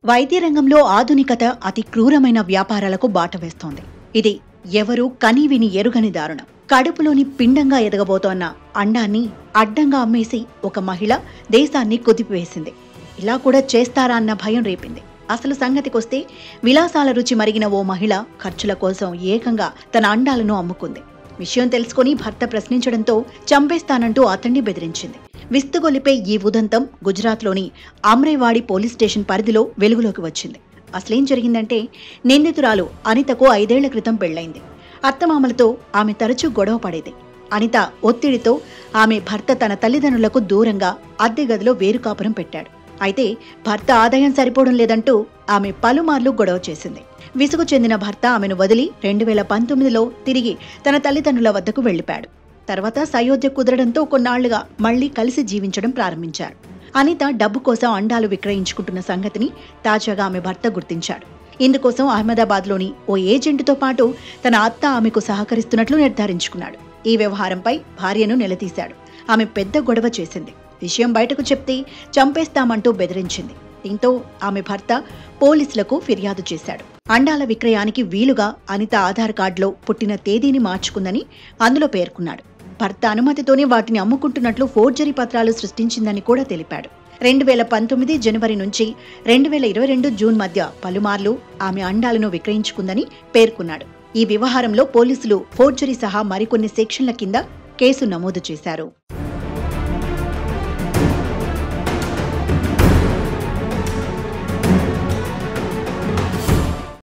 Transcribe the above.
వైద్య రంగంలో ఆధునికత అతి క్రూరమైన వ్యాపారాలకు బాట వేస్తోంది ఇది ఎవరూ కనీవిని ఎరుగని దారుణం కడుపులోని పిండంగా ఎదగబోతోన్న అండాన్ని అడ్డంగా అమ్మేసి ఒక మహిళ దేశాన్ని కుదిపివేసింది ఇలా కూడా చేస్తారా అన్న భయం రేపింది అసలు సంగతికొస్తే విలాసాల రుచి మరిగిన ఓ మహిళ ఖర్చుల కోసం ఏకంగా తన అండాలను అమ్ముకుంది విషయం తెలుసుకుని భర్త ప్రశ్నించడంతో చంపేస్తానంటూ అతన్ని బెదిరించింది విస్తుగొలిపే ఈ ఉదంతం గుజరాత్లోని అమ్రేవాడి పోలీస్ స్టేషన్ పరిధిలో వెలుగులోకి వచ్చింది అసలేం జరిగిందంటే నిందితురాలు అనితకు ఐదేళ్ల క్రితం పెళ్లైంది అత్తమామలతో ఆమె తరచూ గొడవ పడేది అనిత ఒత్తిడితో ఆమె భర్త తన తల్లిదండ్రులకు దూరంగా అద్దె గదిలో వేరు కాపురం పెట్టాడు అయితే భర్త ఆదాయం సరిపోవడం లేదంటూ ఆమె పలుమార్లు గొడవ చేసింది విసుగు చెందిన భర్త ఆమెను వదిలి రెండు వేల పంతొమ్మిదిలో తిరిగి తన తల్లిదండ్రుల వద్దకు వెళ్లిపాడు తర్వాత సయోధ్య కుదరడంతో కొన్నాళ్లుగా మళ్లీ కలిసి జీవించడం ప్రారంభించారు అనిత డబ్బు కోసం అండాలు విక్రయించుకుంటున్న సంగతిని తాజాగా ఆమె భర్త గుర్తించాడు ఇందుకోసం అహ్మదాబాద్లోని ఓ ఏజెంట్తో పాటు తన అత్త ఆమెకు సహకరిస్తున్నట్లు నిర్ధారించుకున్నాడు ఈ వ్యవహారంపై భార్యను నిలదీశాడు ఆమె పెద్ద గొడవ చేసింది విషయం బయటకు చెప్తే చంపేస్తామంటూ బెదిరించింది దీంతో ఆమె భర్త పోలీసులకు ఫిర్యాదు చేశాడు అండాల విక్రయానికి వీలుగా అనిత ఆధార్ కార్డులో పుట్టిన తేదీని మార్చుకుందని అందులో పేర్కొన్నాడు భర్త అనుమతితోనే వాటిని అమ్ముకుంటున్నట్లు ఫోర్జరీ పత్రాలు సృష్టించిందని కూడా తెలిపాడు రెండు వేల పంతొమ్మిది జనవరి నుంచి రెండు వేల ఇరవై రెండు జూన్ మధ్య పలుమార్లు ఆమె అండాలను విక్రయించుకుందని పేర్కొన్నాడు ఈ వ్యవహారంలో పోలీసులు ఫోర్జరీ సహా మరికొన్ని సెక్షన్ల కింద కేసు నమోదు చేశారు